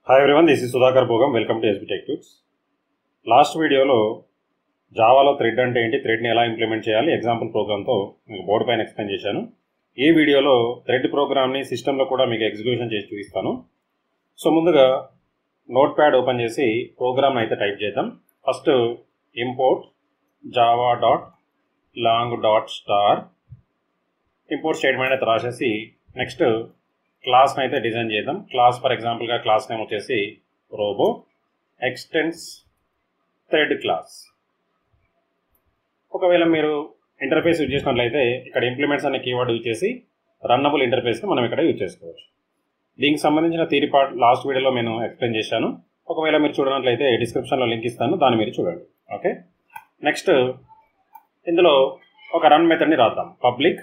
hi everyone this is Sudhakar Bhogam welcome to SB tech tubes last వీడియోలో జావాలో thread అంటే ఏంటి థ్రెడ్ని ఎలా ఇంప్లిమెంట్ చేయాలి ఎగ్జాంపుల్ ప్రోగ్రామ్తో మీకు బోర్డు పైన ఎక్స్ప్లెయిన్ చేశాను ఈ వీడియోలో థ్రెడ్ ప్రోగ్రామ్ని సిస్టంలో కూడా మీకు ఎగ్జిక్యూషన్ చేసి చూపిస్తాను సో ముందుగా నోట్ ప్యాడ్ ఓపెన్ చేసి ప్రోగ్రామ్ అయితే టైప్ చేద్దాం first import Java dot lang dot star import statement అయితే రాసేసి నెక్స్ట్ క్లాస్ని అయితే డిజైన్ చేద్దాం క్లాస్ ఫర్ ఎగ్జాంపుల్గా క్లాస్ నేమ్ వచ్చేసి రోబో ఎక్స్టెన్స్ థ్రెడ్ క్లాస్ ఒకవేళ మీరు ఇంటర్ఫేస్ యూజ్ చేసినట్లయితే ఇక్కడ ఇంప్లిమెంట్స్ అనే కీవర్డ్ యూజ్ చేసి రన్నబుల్ ఇంటర్ఫేస్ని మనం ఇక్కడ యూజ్ చేసుకోవచ్చు దీనికి సంబంధించిన థీరీ పార్ట్ లాస్ట్ వీడియోలో నేను ఎక్స్ప్లెయిన్ చేశాను ఒకవేళ మీరు చూడనట్లయితే డిస్క్రిప్షన్లో లింక్ ఇస్తాను దాన్ని మీరు చూడండి ఓకే నెక్స్ట్ ఇందులో ఒక రన్ మెథడ్ని రాద్దాం public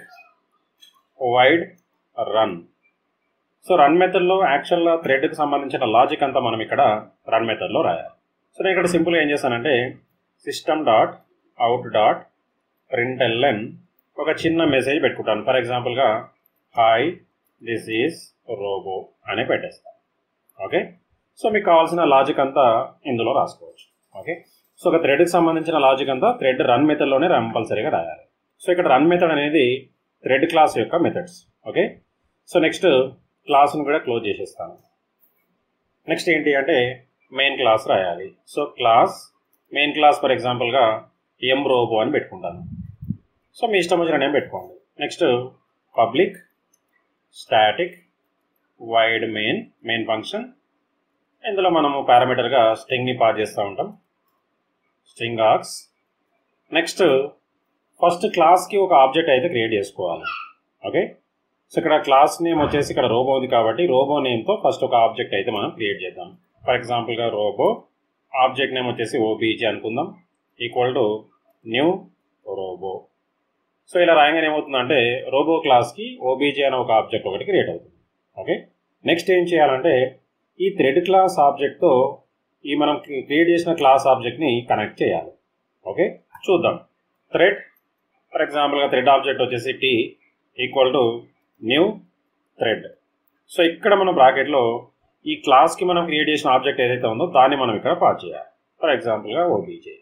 void run so run మెథడ్లో యాక్చువల్గా థ్రెడ్కి సంబంధించిన లాజిక్ అంతా మనం ఇక్కడ రన్ మెథడ్లో రాయాలి సో నేను ఇక్కడ సింపుల్గా ఏం చేశానంటే system dot out dot println ఒక చిన్న మెసేజ్ పెట్టుకుంటాను ఫర్ ఎగ్జాంపుల్గా హాయ్ దిస్ ఈజ్ రోబో అని పెట్టేస్తాను ఓకే సో మీకు కావాల్సిన లాజిక్ అంతా ఇందులో రాసుకోవచ్చు ఓకే సో ఒక థ్రెడ్కి సంబంధించిన లాజిక్ అంతా థ్రెడ్ రన్ మెథడ్లోనే కంపల్సరీగా రాయాలి సో ఇక్కడ రన్ మెథడ్ అనేది థ్రెడ్ క్లాస్ యొక్క మెథడ్స్ ఓకే సో నెక్స్ట్ క్లాస్ను కూడా క్లోజ్ చేసేస్తాను నెక్స్ట్ ఏంటి అంటే మెయిన్ క్లాస్ రాయాలి so class main class for ఎగ్జాంపుల్గా ఎం రోబో అని పెట్టుకుంటాను సో మీ ఇష్టం వచ్చిన నేమ్ పెట్టుకోండి next public static void main main function ఇందులో మనము పారామీటర్గా స్ట్రింగ్ని పాస్ చేస్తూ ఉంటాం స్ట్రింగ్ ఆక్స్ నెక్స్ట్ ఫస్ట్ క్లాస్కి ఒక ఆబ్జెక్ట్ అయితే క్రియేట్ చేసుకోవాలి ఓకే సో ఇక్కడ క్లాస్ నేమ్ వచ్చేసి ఇక్కడ రోబో ఉంది కాబట్టి రోబో నేమ్తో ఫస్ట్ ఒక ఆబ్జెక్ట్ అయితే మనం క్రియేట్ చేద్దాం ఫర్ ఎగ్జాంపుల్గా రోబో ఆబ్జెక్ట్ నేమ్ వచ్చేసి ఓబీజీ అనుకుందాం equal to new robo so ఇలా రాయంగానే ఏమవుతుందంటే రోబో క్లాస్కి ఓబీజీ అనే ఒక ఆబ్జెక్ట్ ఒకటి క్రియేట్ అవుతుంది ఓకే నెక్స్ట్ ఏం చేయాలంటే ఈ థ్రెడ్ క్లాస్ ఆబ్జెక్ట్తో ఈ మనం క్రియేట్ చేసిన క్లాస్ ఆబ్జెక్ట్ని కనెక్ట్ చేయాలి ఓకే చూద్దాం థ్రెడ్ ఫర్ ఎగ్జాంపుల్గా థ్రెడ్ ఆబ్జెక్ట్ వచ్చేసి T equal to new thread so ఇక్కడ మనం బ్రాకెట్లో ఈ క్లాస్కి మనం క్రియేట్ చేసిన ఆబ్జెక్ట్ ఏదైతే ఉందో దాన్ని మనం ఇక్కడ పాస్ చేయాలి ఫర్ ఎగ్జాంపుల్గా ఓబీజే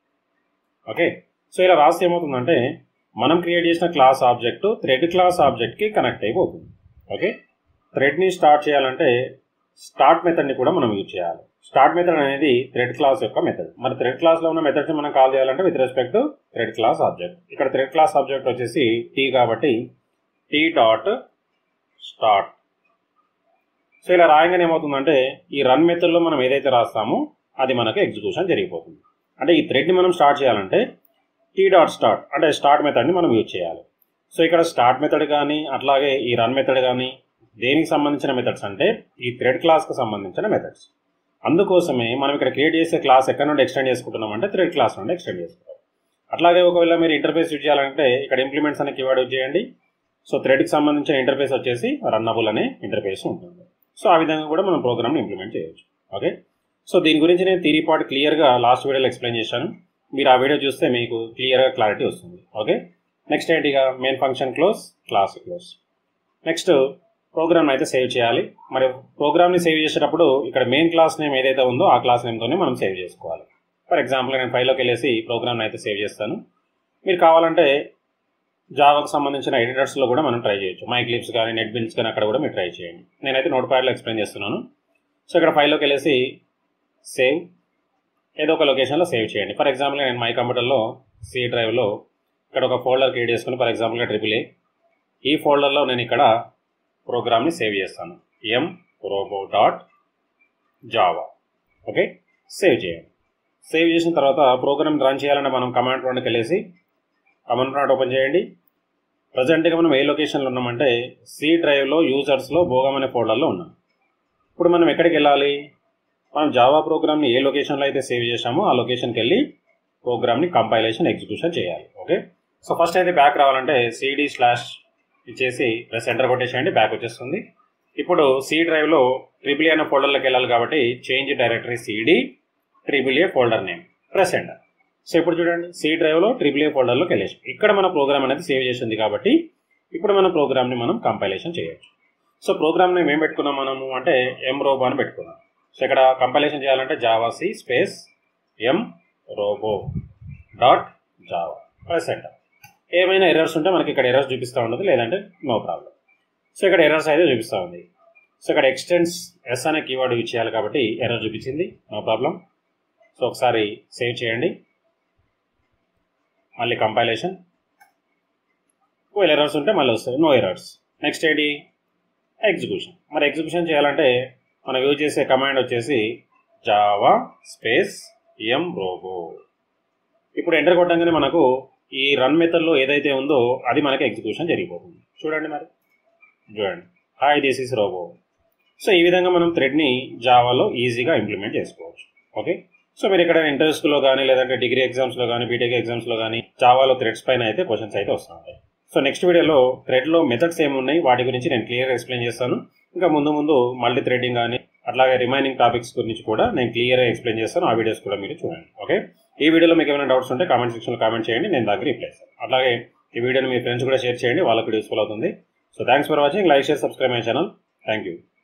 ఓకే సో ఇలా రాస్తే ఏమవుతుందంటే మనం క్రియేట్ చేసిన క్లాస్ ఆబ్జెక్ట్ థ్రెడ్ క్లాస్ ఆబ్జెక్ట్కి కనెక్ట్ అయిపోతుంది ఓకే థ్రెడ్ని స్టార్ట్ చేయాలంటే స్టార్ట్ మెథడ్ని కూడా మనం యూజ్ చేయాలి స్టార్ట్ మెథడ్ అనేది థ్రెడ్ క్లాస్ యొక్క మెథడ్ మరి థ్రెడ్ క్లాస్లో ఉన్న మెథడ్స్ మనం కాల్ చేయాలంటే with respect to thread class object ఇక్కడ థ్రెడ్ క్లాస్ ఆబ్జెక్ట్ వచ్చేసి టీ కాబట్టి టీ డాట్ స్టార్ట్ సో ఇలా రాయంగానే ఏమవుతుందంటే ఈ రన్ మెథడ్లో మనం ఏదైతే రాస్తామో అది మనకు ఎగ్జిక్యూషన్ జరిగిపోతుంది అంటే ఈ థ్రెడ్ని మనం స్టార్ట్ చేయాలంటే టీ డాట్ స్టార్ట్ అంటే స్టార్ట్ మెథడ్ని మనం యూజ్ చేయాలి సో ఇక్కడ స్టార్ట్ మెథడ్ కానీ అట్లాగే ఈ రన్ మెథడ్ కానీ దేనికి సంబంధించిన మెథడ్స్ అంటే ఈ థ్రెడ్ క్లాస్కి సంబంధించిన మెథడ్స్ అందుకోసమే మనం ఇక్కడ క్రియేట్ చేసే క్లాస్ ఎక్కడ నుండి ఎక్స్టెండ్ చేసుకుంటున్నాం అంటే థ్రెడ్ క్లాస్ నుండి ఎక్స్టెండ్ చేసుకుంటాం అట్లాగే ఒకవేళ మీరు ఇంటర్ఫేస్ యూజ్ చేయాలంటే ఇక్కడ ఇంప్లిమెంట్స్ అనే కీవర్డ్ యూజ్ చేయండి సో థ్రెడ్కి సంబంధించిన ఇంటర్ఫేస్ వచ్చేసి రన్నబుల్ అనే ఇంటర్ఫేస్ ఉంటుంది సో ఆ విధంగా కూడా మనం ప్రోగ్రామ్ని ఇంప్లిమెంట్ చేయొచ్చు ఓకే సో దీని గురించి నేను థీరీ పార్ట్ క్లియర్గా లాస్ట్ వీడియోలో ఎక్స్ప్లెయిన్ చేశాను మీరు ఆ వీడియో చూస్తే మీకు క్లియర్గా క్లారిటీ వస్తుంది ఓకే నెక్స్ట్ ఏంటిగా main function close class close next program అయితే సేవ్ చేయాలి మరి ప్రోగ్రామ్ని సేవ్ చేసేటప్పుడు ఇక్కడ మెయిన్ క్లాస్ నేమ్ ఏదైతే ఉందో ఆ క్లాస్ నేమ్తోనే మనం సేవ్ చేసుకోవాలి ఫర్ ఎగ్జాంపుల్ నేను ఫైల్లోకి వెళ్ళేసి ప్రోగ్రామ్ని అయితే సేవ్ చేస్తాను మీరు కావాలంటే జావాకు సంబంధించిన ఎడిటర్స్లో కూడా మనం ట్రై చేయొచ్చు మై క్లిప్స్ కానీ నెట్ బిల్స్ కానీ అక్కడ కూడా మీరు ట్రై చేయండి నేనైతే నోట్ ప్యాడ్లో ఎక్స్ప్లెయిన్ చేస్తున్నాను సో ఇక్కడ ఫైల్లోకి వెళ్ళేసి సేవ్ ఏదో ఒక లొకేషన్లో సేవ్ చేయండి ఫర్ ఎగ్జాంపుల్ నేను మై కంప్యూటర్లో సి డ్రైవ్లో ఇక్కడ ఒక ఫోల్డర్ క్రియేట్ చేసుకుని ఫర్ ఎగ్జాంపుల్గా ట్రిపుల్ ఏ ఈ ఫోల్డర్లో నేను ఇక్కడ ప్రోగ్రామ్ని సేవ్ చేస్తాను M robo dot Java okay save చేయండి సేవ్ చేసిన తర్వాత ప్రోగ్రామ్ రన్ చేయాలంటే మనం కమాండ్ ప్రాంట్కి వెళ్ళేసి కమాండ్ ప్రాంట్ ఓపెన్ చేయండి ప్రజెంట్గా మనం ఏ లొకేషన్లో ఉన్నామంటే సి డ్రైవ్లో యూజర్స్లో భోగం అనే ఫోల్డర్లో ఉన్నాం ఇప్పుడు మనం ఎక్కడికి వెళ్ళాలి మనం జావా ప్రోగ్రామ్ని ఏ లొకేషన్లో అయితే సేవ్ చేసామో ఆ లొకేషన్కి వెళ్ళి ప్రోగ్రామ్ని కంపైలేషన్ ఎగ్జిక్యూషన్ చేయాలి ఓకే సో ఫస్ట్ అయితే బ్యాక్ రావాలంటే సిడి స్లాష్ ఇచ్చేసి ప్లస్ ఎంటర్ కొట్టేసేయండి బ్యాక్ వచ్చేస్తుంది ఇప్పుడు సి డ్రైవ్లో ట్రిపుల్ ఏ అనే ఫోల్డర్లోకి వెళ్ళాలి కాబట్టి change directory CD triple A folder name press enter so ఇప్పుడు చూడండి సి డ్రైవ్లో ట్రిపుల్ ఏ ఫోల్డర్లోకి వెళ్ళేసి ఇక్కడ మన ప్రోగ్రామ్ అనేది సేవ్ చేసింది కాబట్టి ఇప్పుడు మన ప్రోగ్రామ్ని మనం కంపైలేషన్ చేయొచ్చు సో ప్రోగ్రామ్ నేమ్ ఏం పెట్టుకున్నాం మనము అంటే ఎం రోబో అని పెట్టుకున్నాం సో ఇక్కడ కంపైలేషన్ చేయాలంటే Java C space M robo dot Java press enter ఏమైనా ఎర్రర్స్ ఉంటే మనకి ఇక్కడ ఎర్రర్స్ చూపిస్తూ ఉండదు లేదంటే నో ప్రాబ్లం సో ఇక్కడ ఎర్రర్స్ అయితే చూపిస్తూ ఉంది సో ఇక్కడ ఎక్స్టెన్స్ ఎస్ అనే కీవర్డ్ యూజ్ చేయాలి కాబట్టి ఎర్రర్ చూపించింది నో ప్రాబ్లం సో ఒకసారి సేవ్ చేయండి మళ్ళీ కంపైలేషన్ ఒకవేళ ఎర్రర్స్ ఉంటే మళ్ళీ వస్తుంది నో ఎర్రర్స్ నెక్స్ట్ ఏంటి ఎగ్జిక్యూషన్ మరి ఎగ్జిక్యూషన్ చేయాలంటే మనం యూజ్ చేసే కమాండ్ వచ్చేసి జావా స్పేస్ ఎం రోబో ఇప్పుడు ఎంటర్ కొట్టంగానే మనకు ఈ రన్ మెథడ్లో ఏదైతే ఉందో అది మనకి ఎగ్జిక్యూషన్ జరిగిపోతుంది చూడండి మరి చూడండి hi this is robo so ఈ విధంగా మనం థ్రెడ్ని జావాలో ఈజీగా ఇంప్లిమెంట్ చేసుకోవచ్చు ఓకే సో మీరు ఇక్కడ ఇంటర్వ్యూస్లో కానీ లేదంటే డిగ్రీ ఎగ్జామ్స్లో కానీ బీటెక్ ఎగ్జామ్స్లో కానీ జావాలో థ్రెడ్స్ పైన అయితే క్వశ్చన్స్ అయితే వస్తున్నాయి సో నెక్స్ట్ వీడియోలో థ్రెడ్లో మెథడ్స్ ఏమున్నాయి వాటి గురించి నేను క్లియర్గా ఎక్స్ప్లెయిన్ చేస్తాను ఇంకా ముందు ముందు మల్టీ థ్రెడ్డింగ్ కానీ అట్లాగే రిమైనింగ్ టాపిక్స్ గురించి కూడా నేను క్లియర్గా ఎక్స్ప్లెయిన్ చేస్తాను ఆ వీడియోస్ కూడా మీరు చూడండి ఓకే ఈ వీడియోలో మీకు ఏమైనా డౌట్స్ ఉంటే కామెంట్ సెక్షన్లో కామెంట్ చేయండి నేను దగ్గర రిప్లై చేస్తాను అట్లాగే ఈ వీడియోని మీ ఫ్రెండ్స్ కూడా షేర్ చేయండి వాళ్ళకి యూస్ఫుల్ అవుతుంది so thanks for watching like share subscribe my channel thank you